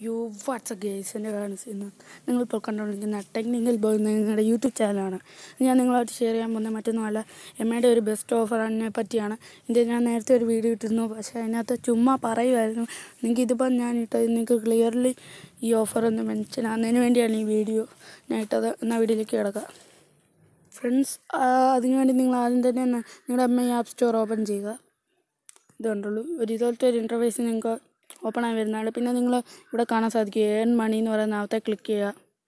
U WhatsApp guys എൻ്റെ കാണിച്ചിരുന്നു നിങ്ങളിപ്പോൾ കണ്ടുകൊണ്ടിരിക്കുന്ന ടെക്നിക്കൽ ബോയ് എന്ന നിങ്ങളുടെ യൂട്യൂബ് ചാനലാണ് ഞാൻ നിങ്ങളായിട്ട് ഷെയർ ചെയ്യാൻ പോകുന്ന മറ്റൊന്നുമല്ല എം ഐയുടെ ഒരു ബെസ്റ്റ് ഓഫറിനെ പറ്റിയാണ് ഇത് ഞാൻ നേരത്തെ ഒരു വീഡിയോ ഇട്ടിരുന്നു പക്ഷേ അതിനകത്ത് ചുമ്മാ പറയുമായിരുന്നു നിങ്ങൾക്ക് ഇതിപ്പോൾ ഞാൻ ഇട്ടത് നിങ്ങൾക്ക് ക്ലിയർലി ഈ ഓഫർ ഒന്ന് മെൻഷൻ ആകുന്നതിന് വേണ്ടിയാണ് ഈ വീഡിയോ ഞാൻ ഇട്ടത് എന്നാൽ വീഡിയോയിലേക്ക് കിടക്കുക ഫ്രണ്ട്സ് അതിനുവേണ്ടി നിങ്ങൾ ആദ്യം തന്നെ ഒന്ന് നിങ്ങളുടെ M I app store open ചെയ്യുക ഇത് കണ്ടുള്ളൂ ഒരു ഇതുപോലത്തെ ഒരു ഇൻ്റർഫേസ് നിങ്ങൾക്ക് ഓപ്പൺ ആയി വരുന്നതാണ് പിന്നെ നിങ്ങൾ ഇവിടെ കാണാൻ സാധിക്കും ഏൺ മണി എന്ന് പറയുന്ന അകത്തെ ക്ലിക്ക് ചെയ്യുക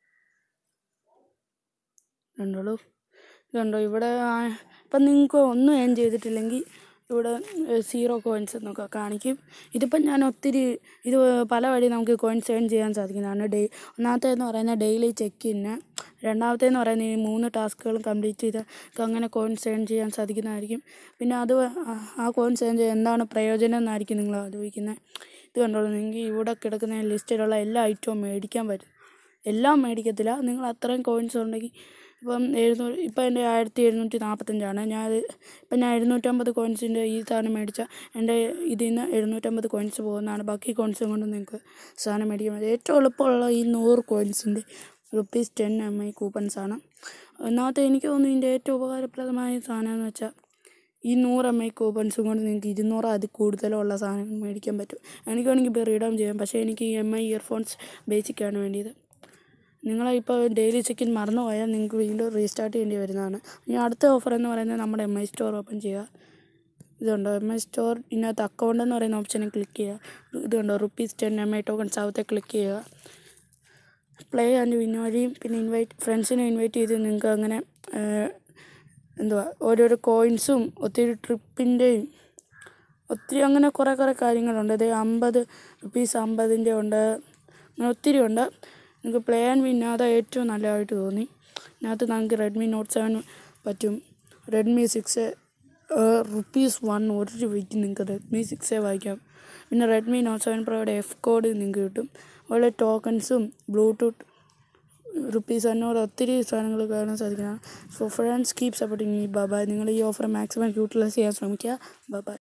കണ്ടോളൂ ഇതുണ്ടോ ഇവിടെ ആ- ഇപ്പം നിങ്ങൾക്ക് ഒന്നും ഏൺ ചെയ്തിട്ടില്ലെങ്കിൽ ഇവിടെ സീറോ കോയിൻസ് എന്നൊക്കെ കാണിക്കും ഇതിപ്പം ഞാൻ ഒത്തിരി ഇത് പല വഴി നമുക്ക് കോയിൻസ് ഏൺ ചെയ്യാൻ സാധിക്കുന്നതാണ് ഡേ ഒന്നാമത്തേന്ന് പറയുന്നത് ഡെയിലി ചെക്ക് ഇന്ന് രണ്ടാമത്തേന്ന് പറയുന്നത് ഈ മൂന്ന് ടാസ്കുകളും കംപ്ലീറ്റ് ചെയ്ത് അങ്ങനെ കോയിൻസ് ഏൺ ചെയ്യാൻ സാധിക്കുന്നതായിരിക്കും പിന്നെ അത് ആ- ആ കോയിൻസ് ഏൺ ചെയ്യാൻ എന്താണ് പ്രയോജനം എന്നായിരിക്കും നിങ്ങൾ ആലോചിക്കുന്നത് ഇത് കണ്ടോളൂ നിങ്ങൾക്ക് ഇവിടെ കിടക്കുന്ന ലിസ്റ്റിലുള്ള എല്ലാ ഐറ്റവും മേടിക്കാൻ പറ്റും എല്ലാം മേടിക്കത്തില്ല നിങ്ങൾ അത്രയും കോയിൻസ് ഉണ്ടെങ്കിൽ ഇപ്പം എഴുന്നൂറ് ഇപ്പം എൻ്റെ ആയിരത്തി എഴുന്നൂറ്റി നാൽപ്പത്തഞ്ചാണ് ഞാൻ ഇപ്പം ഞാൻ എഴുന്നൂറ്റമ്പത് കോയിൻസിൻ്റെ ഈ സാധനം മേടിച്ചാൽ എൻ്റെ ഇതിൽ നിന്ന് എഴുന്നൂറ്റമ്പത് കോയിൻസ് പോകുന്നതാണ് ബാക്കി കോയിൻസും കൊണ്ട് നിങ്ങൾക്ക് സാധനം മേടിക്കാൻ പറ്റും ഏറ്റവും എളുപ്പമുള്ള ഈ നൂറ് കോയിൻസിൻ്റെ rupees ten M I coupons ആണ് ഒന്നാമത്തെ എനിക്ക് തോന്നുന്നു ഇതിൻ്റെ ഏറ്റവും ഉപകാരപ്രദമായ സാധനം എന്ന് വെച്ചാൽ ഈ നൂറ് എം ഐ കൂപ്പൺസും കൊണ്ട് നിങ്ങൾക്ക് ഇരുന്നൂറ് അതിൽ കൂടുതലുള്ള സാധനങ്ങൾ മേടിക്കാൻ പറ്റും എനിക്ക് വേണമെങ്കിൽ ഇപ്പോൾ റീഡൗൺ ചെയ്യാം പക്ഷേ എനിക്ക് ഈ എം ഐ ഇയർഫോൺസ് ബേസിക്കാണ് വേണ്ടിയത് നിങ്ങളിപ്പോൾ ഡെയിലി ചെക്കിൻ മറന്നു പോയാൽ നിങ്ങൾക്ക് വീണ്ടും റീസ്റ്റാർട്ട് ചെയ്യേണ്ടി വരുന്നതാണ് ഇനി അടുത്ത ഓഫർ എന്ന് പറയുന്നത് നമ്മുടെ എം ഐ സ്റ്റോർ ഓപ്പൺ ചെയ്യുക ഇതുണ്ടോ എം ഐ സ്റ്റോർ ഇതിനകത്ത് അക്കൗണ്ട് എന്ന് പറയുന്ന ഓപ്ഷനിൽ ക്ലിക്ക് ചെയ്യുക ഇതുണ്ടോ rupees ten M I tokens അകത്തെ ക്ലിക്ക് ചെയ്യുക പ്ലേ ആൻഡ് വിൻ വഴിയും പിന്നെ ഇൻവൈറ്റ് ഫ്രണ്ട്സിനെ ഇൻവൈറ്റ് ചെയ്ത് നിങ്ങൾക്ക് അങ്ങനെ ഏഹ്, എന്തുവാ ഓരോരോ കോയിൻസും ഒത്തിരി ട്രിപ്പിൻ്റെയും ഒത്തിരി അങ്ങനെ കുറേ കുറേ കാര്യങ്ങളുണ്ട് ഇത് അമ്പത് റുപ്പീസ് അമ്പതിൻ്റെ ഉണ്ട് അങ്ങനെ ഒത്തിരി ഉണ്ട് നിങ്ങൾക്ക് പ്ലേ ആൻഡ് വിൻ അതാ ഏറ്റവും നല്ലതായിട്ട് തോന്നി ഇതിനകത്ത് നമുക്ക് റെഡ്മി നോട്ട് സെവൻ പറ്റും റെഡ്മി സിക്സ് റുപ്പീസ് വൺ ഒരു രൂപയ്ക്ക് നിങ്ങൾക്ക് റെഡ്മി സിക്സേ വാങ്ങിക്കാം പിന്നെ റെഡ്മി നോട്ട് സെവൻ പ്രോയുടെ എഫ് കോഡ് നിങ്ങൾക്ക് കിട്ടും അതുപോലെ ടോക്കൺസും ബ്ലൂടൂത്ത് റുപ്പീസ് അഞ്ഞൂറ് ഒത്തിരി സാധനങ്ങൾ കാണാൻ സാധിക്കുന്നതാണ് so friends keep supporting me bye നിങ്ങൾ ഈ ഓഫർ മാക്സിമം യൂട്ടിലൈസ് ചെയ്യാൻ ശ്രമിക്കുക ബൈ